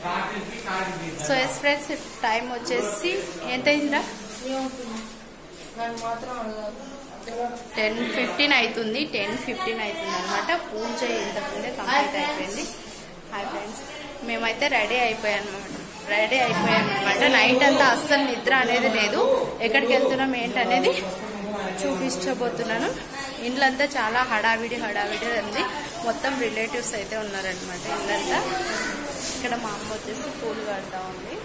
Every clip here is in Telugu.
సో ఎస్ ఫ్రెండ్స్ టైం వచ్చేసి ఎంత అయిందిరా నాకు మాత్రం అడగాలి టెన్ ఫిఫ్టీన్ అవుతుంది టెన్ ఫిఫ్టీన్ అవుతుంది అనమాట పూజ ఇంతకుముందే కంప్లీట్ అయిపోయింది హాయ్ ఫ్రెండ్స్ మేమైతే రెడీ అయిపోయాం అనమాట రెడీ అయిపోయాం అనమాట నైట్ అంతా అస్సలు నిద్ర అనేది లేదు ఎక్కడికి వెళ్తున్నాం ఏంటనేది చూపించబోతున్నాను ఇండ్లంతా చాలా హడావిడి హడావిడి ఉంది మొత్తం రిలేటివ్స్ అయితే ఉన్నారనమాట ఇల్లంతా ఇక్కడ మా అమ్మ వచ్చేసి పూలు కడతా ఉంది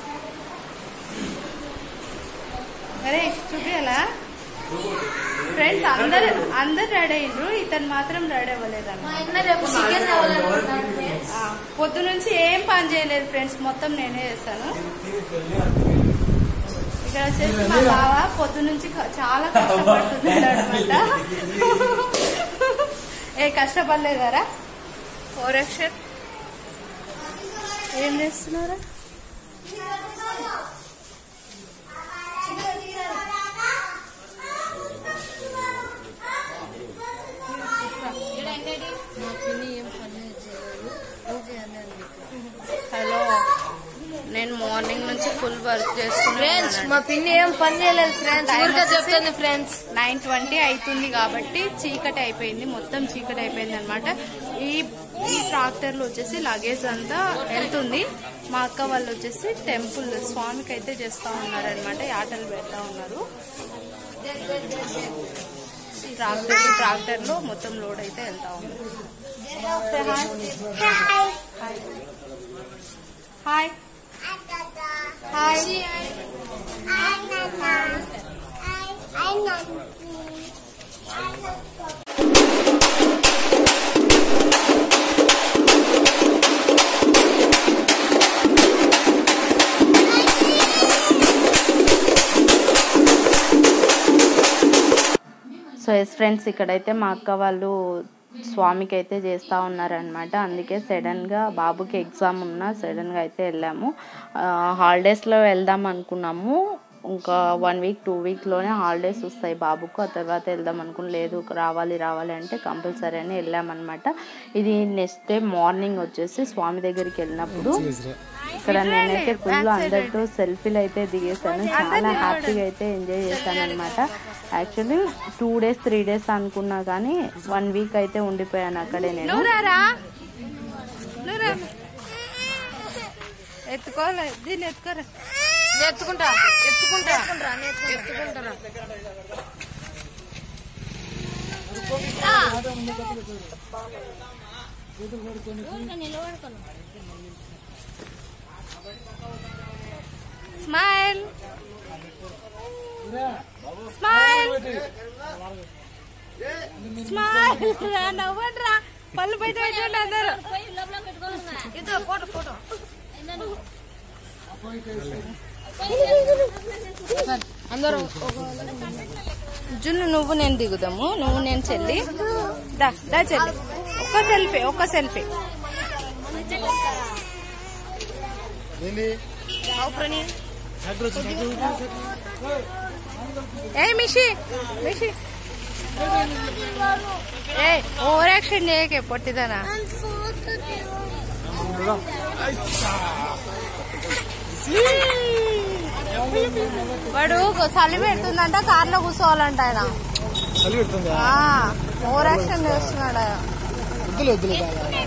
అరే చూపించాలా ఫ్రెండ్స్ అందరు అందరు రెడీ అయ్యిండ్రు ఇతను మాత్రం రెడీ అవ్వలేదన్నమాట మా ఇంట్లో రేపు చికెన్ కావాలనుకుంటున్నాను ఫ్రెండ్స్ ఆ, పొద్దు నుంచి ఏం పని చేయలేదు ఫ్రెండ్స్ మొత్తం నేనే చేస్తాను ఇక్కడ వచ్చేసి మా బావ పొద్దు నుంచి క- చాలా కష్టపడుతున్నాడు అనమాట ఏ కష్టపడలేదారా ఓరక్షర్ ఏం చేస్తున్నారా మా పిన్ని ఏం పని చేయలేదు ఓకే అన్నది హలో నేను మార్నింగ్ నుంచి ఫుల్ వర్క్ ఫ్రెండ్స్ చేస్తున్నాను మా పిన్ని ఏం పని చేయలేదు ఫ్రెండ్స్ Time ఊరికే వచ్చేసి- చెప్తుంది ఫ్రెండ్స్ నైన్ ట్వంటీ అవుతుంది కాబట్టి చీకటి అయిపోయింది మొత్తం చీకటి అయిపోయింది అనమాట ఈ ఈ ట్రాక్టర్ లో వచ్చేసి లగేజ్ అంతా వెళ్తుంది మా అక్క వాళ్ళు వచ్చేసి టెంపుల్ స్వామికి అయితే చేస్తా ఉన్నారనమాట ఆటలు పెడతా ఉన్నారు ట్రాక్టర్ ట్రాక్టర్ లో మొత్తం లోడ్ అయితే వెళ్తా ఉంది hi hi so yes friends ఇక్కడైతే మా అక్క వాళ్ళు స్వామికి అయితే చేస్తూ ఉన్నారనమాట అందుకే సడన్గా బాబుకి ఎగ్జామ్ ఉన్నా సడన్గా అయితే వెళ్ళాము హాలిడేస్లో వెళ్దాం అనుకున్నాము ఇంకా వన్ వీక్ టూ వీక్లోనే హాలిడేస్ వస్తాయి బాబుకు ఆ తర్వాత వెళ్దాం అనుకుని లేదు రావాలి రావాలి అంటే కంపల్సరీ అని వెళ్ళామన్నమాట ఇది నెక్స్ట్ డే మార్నింగ్ వచ్చేసి స్వామి దగ్గరికి వెళ్ళినప్పుడు ఇక్కడ నేనైతే ఫుల్ అందరితో సెల్ఫీలు అయితే దిగేశాను చాలా హ్యాపీగా అయితే ఎంజాయ్ చేశాను అనమాట actually two days three days అనుకున్నా కానీ వన్ వీక్ అయితే ఉండిపోయాను అక్కడే నేను ఎత్తుకోలే దీన్ని ఎత్తుకోరా ఎత్తుకుంటా ఎత్తుకుంటా ఎత్తుకుంటారా స్మైల్ స్మైల్ స్మైల్ నవ్వండి రా పళ్ళు బయట పెట్టండి అందరూ ఇదో ఫోటో ఫోటో అందరూ జున్ను నువ్వు నేను దిగుదాము నువ్వు నేను చెల్లి దా దా చెల్లి ఒక్క సెల్ఫీ ఒక్క సెల్ఫీ ఏ మిషి మిషి ఏ ఓవర్ యాక్షన్ చేయకే పొట్టిదనా వాడు చలి పెడుతుందంట కార్లో కూర్చోవాలంట ఆయన చలి పెడుతుందా ఓవర్ యాక్షన్ చేస్తున్నాడు ఆయన. వద్దులే వద్దులే బాగా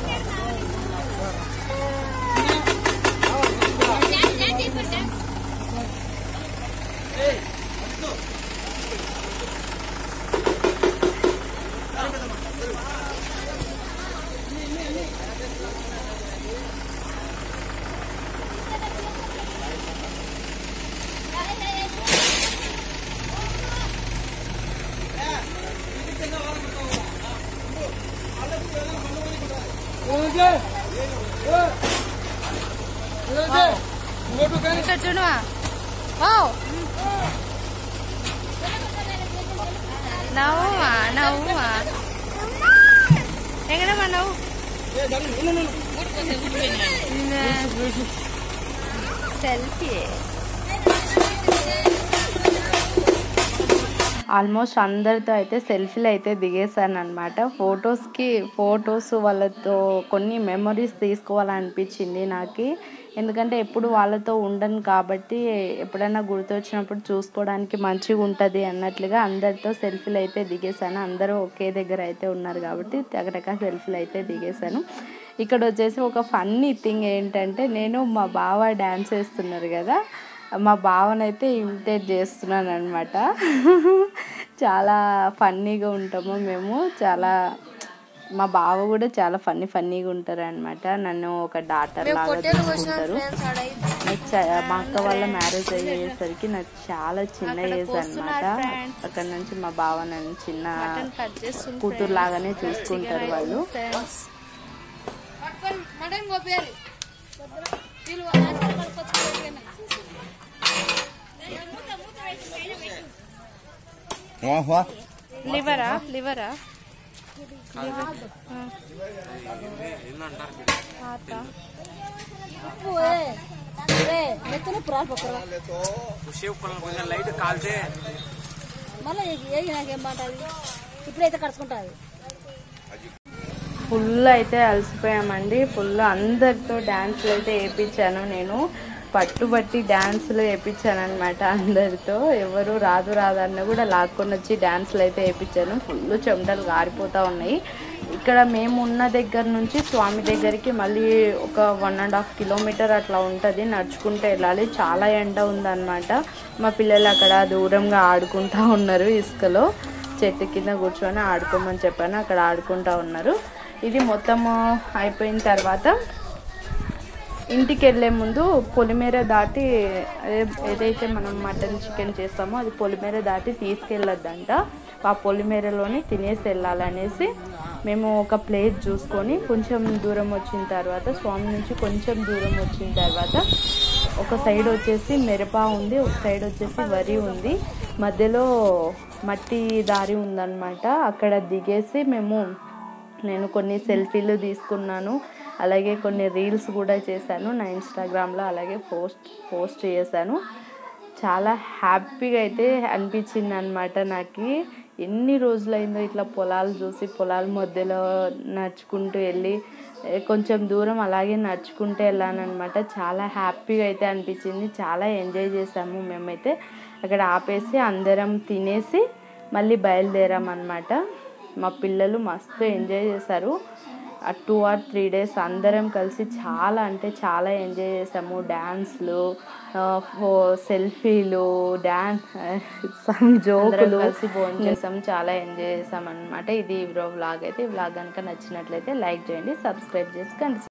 ఇక్కడ చూడు ఓ నవ్వుమా నవ్వుమా ఎక్కడమ్మా నవ్వు సెల్ఫీ ఆల్మోస్ట్ అందరితో అయితే సెల్ఫీలు అయితే దిగేశాను అనమాట ఫొటోస్కి ఫొటోస్ వాళ్ళతో కొన్ని మెమరీస్ తీసుకోవాలనిపించింది నాకు ఎందుకంటే ఎప్పుడు వాళ్ళతో ఉండను కాబట్టి ఎప్పుడైనా గుర్తొచ్చినప్పుడు చూసుకోవడానికి మంచిగా ఉంటుంది అన్నట్లుగా అందరితో సెల్ఫీలు అయితే దిగేశాను అందరూ ఒకే దగ్గర అయితే ఉన్నారు కాబట్టి టకటక సెల్ఫీలు అయితే దిగేశాను ఇక్కడ వచ్చేసి ఒక ఫన్నీ థింగ్ ఏంటంటే నేను మా బావ డ్యాన్స్ వేస్తున్నారు కదా మా బావనైతే ఇమిటేట్ చేస్తున్నాను అనమాట చాలా ఫన్నీగా ఉంటాము మేము చాలా మా బావ కూడా చాలా ఫన్నీ ఫన్నీగా ఉంటారు అనమాట నన్ను ఒక డాటర్ మేము లాగా పొట్టేలు వచ్చిన చూసుకుంటారు ఫ్రెండ్స్ ఆడైతే నాకు చా- మా అక్క వాళ్ళ మ్యారేజ్ అయ్యేసరికి నాకు చాలా చిన్న ఏజ్ అనమాట అక్కడ నుంచి మా బావ నన్ను చిన్న మటన్ కట్ చేస్తుంది కూతురు లాగానే చూసుకుంటారు వాళ్ళు ఫ్రెండ్స్ మటన్ కోపేయాలి లివరా లివరా మళ్ళీ ఏ నాకేం బాగుంటుంది ఇప్పుడైతే కడుచుకుంటుంది ఫుల్ అయితే అలసిపోయామండి ఫుల్ అందరితో డ్యాన్స్లు అయితే వేయించాను నేను పట్టుబట్టి డ్యాన్సులు వేయించాను అనమాట అందరితో ఎవరు రాదు రాదు అన్న కూడా లాక్కొని వచ్చి డ్యాన్సులు అయితే వేయించాను ఫుల్ చెమటలు గారిపోతూ ఉన్నాయి ఇక్కడ మేము ఉన్న దగ్గర నుంచి స్వామి దగ్గరికి మళ్ళీ ఒక వన్ అండ్ హాఫ్ కిలోమీటర్ అట్లా ఉంటుంది నడుచుకుంటూ వెళ్ళాలి చాలా ఎండ ఉందన్నమాట మా పిల్లలు అక్కడ దూరంగా ఆడుకుంటూ ఉన్నారు ఇసుకలో చెట్టు కింద కూర్చొని ఆడుకోమని చెప్పాను అక్కడ ఆడుకుంటూ ఉన్నారు ఇది మొత్తము అయిపోయిన తర్వాత ఇంటికి వెళ్ళే ముందు పొలిమేర దాటి ఏ- ఏదైతే మనం మటన్ చికెన్ చేస్తామో అది పొలిమేర దాటి తీసుకెళ్ళొద్దంట ఆ పొలిమేరలోనే తినేసి వెళ్ళాలనేసి మేము ఒక ప్లేట్ చూసుకొని కొంచెం దూరం వచ్చిన తర్వాత స్వామి నుంచి కొంచెం దూరం వచ్చిన తర్వాత ఒక సైడ్ వచ్చేసి మిరప ఉంది ఒక సైడ్ వచ్చేసి వరి ఉంది మధ్యలో మట్టి దారి ఉందన్నమాట అక్కడ దిగేసి మేము నేను కొన్ని సెల్ఫీలు తీసుకున్నాను అలాగే కొన్ని రీల్స్ కూడా చేశాను నా ఇన్స్టాగ్రామ్లో అలాగే పోస్ట్ పోస్ట్ చేశాను చాలా హ్యాపీగా అయితే అనిపించింది అనమాట నాకు ఎన్ని రోజులైందో ఇట్లా పొలాలు చూసి పొలాల మధ్యలో నడుచుకుంటూ వెళ్ళి ఏ, కొంచెం దూరం అలాగే నడుచుకుంటూ వెళ్ళాను అనమాట చాలా హ్యాపీగా అయితే అనిపించింది చాలా ఎంజాయ్ చేసాము మేమైతే అక్కడ ఆపేసి అందరం తినేసి మళ్ళీ బయలుదేరామన్నమాట మా పిల్లలు మస్తు ఎంజాయ్ చేశారు ఆ టూ ఆర్ త్రీ డేస్ అందరం కలిసి చాలా అంటే చాలా ఎంజాయ్ చేసాము డ్యాన్స్లు సెల్ఫీలు డ్యాన్స్ సమ్ జోకులు కలిసి భోజనం చేసాం చాలా ఎంజాయ్ చేసాం అనమాట ఇది ఈ వ్లాగ్ అయితే ఈ వ్లాగ్ కనుక నచ్చినట్లయితే లైక్ చేయండి సబ్స్క్రైబ్ చేసి కండి